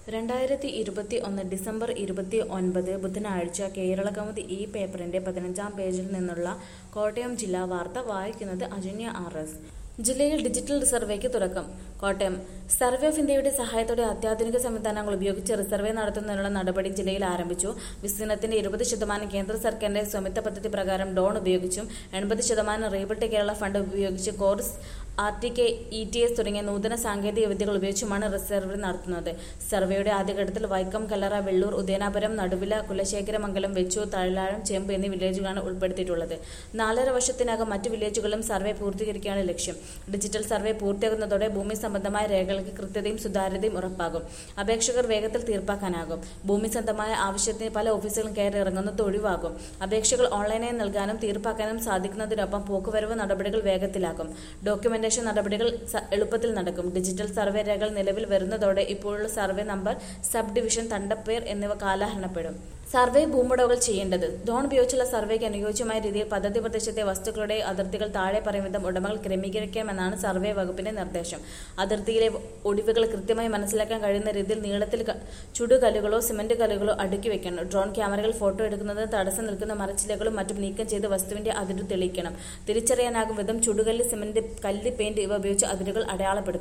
രണ്ടായിരത്തി ഇരുപത്തി ഒന്ന് ഡിസംബർ ഇരുപത്തി ഒൻപത് ബുധനാഴ്ച കേരളകൗമുദി ഈ പേപ്പറിന്റെ പതിനഞ്ചാം പേജിൽ നിന്നുള്ള കോട്ടയം ജില്ലാ വാർത്ത വായിക്കുന്നത് അജന്യ ആർ എസ് ജില്ലയിൽ ഡിജിറ്റൽ സർവേക്ക് തുടക്കം കോട്ടയം സർവേ ഓഫ് ഇന്ത്യയുടെ സഹായത്തോടെ അത്യാധുനിക സംവിധാനങ്ങൾ ഉപയോഗിച്ച് റിസർവേ നടത്തുന്നതിനുള്ള നടപടി ജില്ലയിൽ ആരംഭിച്ചു വിസ്തീർണത്തിന്റെ ഇരുപത് ശതമാനം കേന്ദ്ര സർക്കാരിന്റെ സ്വമിത്ത പദ്ധതി പ്രകാരം ഡോൺ ഉപയോഗിച്ചും എൺപത് ശതമാനം റീബിൾട്ട് കേരള ഫണ്ട് ഉപയോഗിച്ച് CORS R T K E T S തുടങ്ങിയ നൂതന സാങ്കേതിക വിദ്യകൾ ഉപയോഗിച്ചുമാണ് റിസർവേ നടത്തുന്നത് സർവേയുടെ ആദ്യഘട്ടത്തിൽ വൈക്കം കല്ലറ വെള്ളൂർ ഉദയനാപുരം നടുവില കുലശേഖരമംഗലം വെച്ചൂർ തഴലാഴം ചേമ്പ് എന്നീ വില്ലേജുകളാണ് ഉൾപ്പെടുത്തിയിട്ടുള്ളത് നാലര വർഷത്തിനകം മറ്റ് വില്ലേജുകളും സർവേ പൂർത്തീകരിക്കുകയാണ് ലക്ഷ്യം ഡിജിറ്റൽ സർവേ പൂർത്തിയാകുന്നതോടെ ഭൂമി സംബന്ധമായ രേഖകൾക്ക് കൃത്യതയും സുതാര്യതയും ഉറപ്പാകും അപേക്ഷകർ വേഗത്തിൽ തീർപ്പാക്കാനാകും ഭൂമി സംബന്ധമായ ആവശ്യത്തിന് പല ഓഫീസുകളും കയറി ഇറങ്ങുന്നത് ഒഴിവാകും അപേക്ഷകൾ ഓൺലൈനായി നൽകാനും തീർപ്പാക്കാനും സാധിക്കുന്നതിനൊപ്പം പോക്കുവരവ് നടപടികൾ വേഗത്തിലാക്കും ഡോക്യുമെന്റേഷൻ നടപടികൾ സ- എളുപ്പത്തിൽ നടക്കും ഡിജിറ്റൽ സർവേ രേഖകൾ നിലവിൽ വരുന്നതോടെ ഇപ്പോഴുള്ള സർവേ നമ്പർ സബ് ഡിവിഷൻ തണ്ടപ്പേർ എന്നിവ കാലഹരണപ്പെടും സർവേ ഭൂമുടകൾ ചെയ്യേണ്ടത് ഡോൺ ഉപയോഗിച്ചുള്ള സർവേക്ക് അനുയോജ്യമായ രീതിയിൽ പദ്ധതി പ്രദേശത്തെ വസ്തുക്കളുടെ അതിർത്തികൾ താഴെ പറയും വിധം ഉടമകൾ ക്രമീകരിക്കാമെന്നാണ് സർവേ വകുപ്പിന്റെ നിർദ്ദേശം അതിർത്തിയിലെ ഒടിവുകൾ കൃത്യമായി മനസ്സിലാക്കാൻ കഴിയുന്ന രീതിയിൽ നീളത്തിൽ ക- ചുടുകല്ലുകളോ സിമന്റ് കല്ലുകളോ അടുക്കി വെക്കണം ഡ്രോൺ ക്യാമറകൾ ഫോട്ടോ എടുക്കുന്നതിന് തടസ്സം നിൽക്കുന്ന മരച്ചിലകളും മറ്റും നീക്കം ചെയ്ത് വസ്തുവിന്റെ അതിര് തെളിയിക്കണം തിരിച്ചറിയാനാകും വിധം ചുടുകല്ല് സിമന്റ് കല്ല് പെയിന്റ് ഇവ ഉപയോഗിച്ച് അതിരുകൾ അടയാളപ്പെടുത്തും